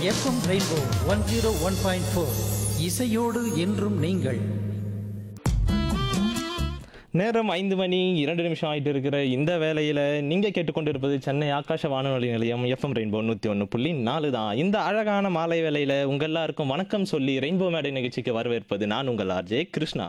FM rainbow one zero one point four இசையோடு என்றும் நீங்கள் நேரம் ஐந்து மணி இரண்டு நிமிஷம் ஆயிட்டு இருக்கிற இந்த வேளையில நீங்க கேட்டுக்கொண்டிருப்பது சென்னை ஆகாஷ வானொலி நிலையம் எஃப்எம் ரெயின்போ நூத்தி ஒன்று புள்ளி நாலு தான் இந்த அழகான மாலை வேளையில உங்க எல்லாருக்கும் வணக்கம் சொல்லி ரெயின்போ மேடை நிகழ்ச்சிக்கு வரவேற்பது நான் உங்கள் ஆர்ஜே கிருஷ்ணா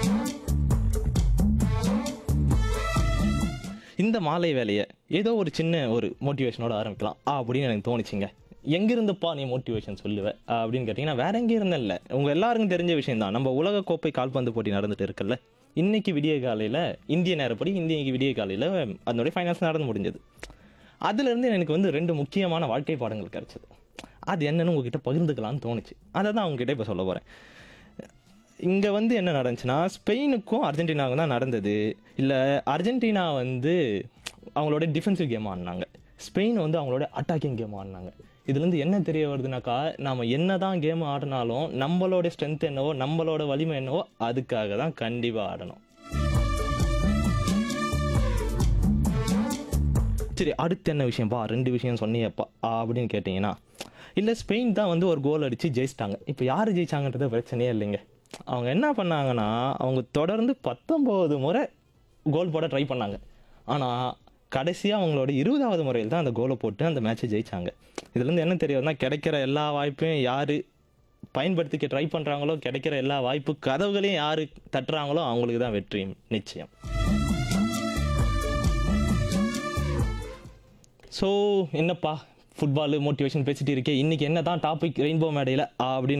இந்த மாலை வேலையை ஏதோ ஒரு சின்ன ஒரு மோட்டிவேஷனோட ஆரம்பிக்கலாம் ஆ, அப்படின்னு எனக்கு தோணுச்சுங்க எங்கிருந்துப்பா நீ மோட்டிவேஷன் சொல்லுவ ஆ, அப்படின்னு கேட்டிங்கன்னா வேற எங்கேயும் இருந்தேன் இல்லை உங்கள் எல்லாருக்கும் தெரிஞ்ச விஷயம் தான் நம்ம உலக கோப்பை கால்பந்து போட்டி நடந்துட்டு இருக்குல்ல இன்னைக்கு விடிய காலையில் இந்திய நேரப்படி இந்திய விடிய காலையில் அதனுடைய ஃபைனல்ஸ் நடந்து முடிஞ்சது அதுலேருந்து எனக்கு வந்து ரெண்டு முக்கியமான வாழ்க்கை பாடங்கள் கிடைச்சது அது என்னன்னு உங்ககிட்ட பகிர்ந்துக்கலாம்னு தோணுச்சு அதை தான் உங்ககிட்ட இப்போ சொல்ல போகிறேன் இங்கே வந்து என்ன நடந்துச்சுன்னா ஸ்பெயினுக்கும் அர்ஜென்டினாவுக்கும் தான் நடந்தது இல்லை அர்ஜென்டினா வந்து அவங்களோட டிஃபென்சிவ் கேம் ஆடினாங்க ஸ்பெயின் வந்து அவங்களோட அட்டாக்கிங் கேம் ஆடினாங்க இதுலேருந்து என்ன தெரிய வருதுனாக்கா நாம் என்ன தான் கேம் ஆடினாலும் நம்மளோட ஸ்ட்ரென்த் என்னவோ நம்மளோட வலிமை என்னவோ அதுக்காக தான் கண்டிப்பாக ஆடணும் சரி அடுத்து என்ன விஷயம்ப்பா ரெண்டு விஷயம் சொன்னியப்பா அப்படின்னு கேட்டிங்கன்னா இல்லை ஸ்பெயின் தான் வந்து ஒரு கோல் அடித்து ஜெயிச்சிட்டாங்க இப்போ யார் ஜெயிச்சாங்கன்றது பிரச்சனையே இல்லைங்க அவங்க என்ன பண்ணாங்கன்னா அவங்க தொடர்ந்து பத்தொம்போது முறை கோல் போட ட்ரை பண்ணாங்க ஆனால் கடைசியாக அவங்களோட இருபதாவது முறையில் தான் அந்த கோலை போட்டு அந்த மேட்சை ஜெயிச்சாங்க இதுலேருந்து என்ன தெரிய வருதுன்னா கிடைக்கிற எல்லா வாய்ப்பையும் யார் பயன்படுத்திக்க ட்ரை பண்ணுறாங்களோ கிடைக்கிற எல்லா வாய்ப்பு கதவுகளையும் யார் தட்டுறாங்களோ அவங்களுக்கு தான் வெற்றி நிச்சயம் ஸோ என்னப்பா ஃபுட்பால் மோட்டிவேஷன் பேசிட்டு இருக்கே இன்னைக்கு என்ன தான் டாபிக் ரெயின்போ மேடையில் அப்படின்னு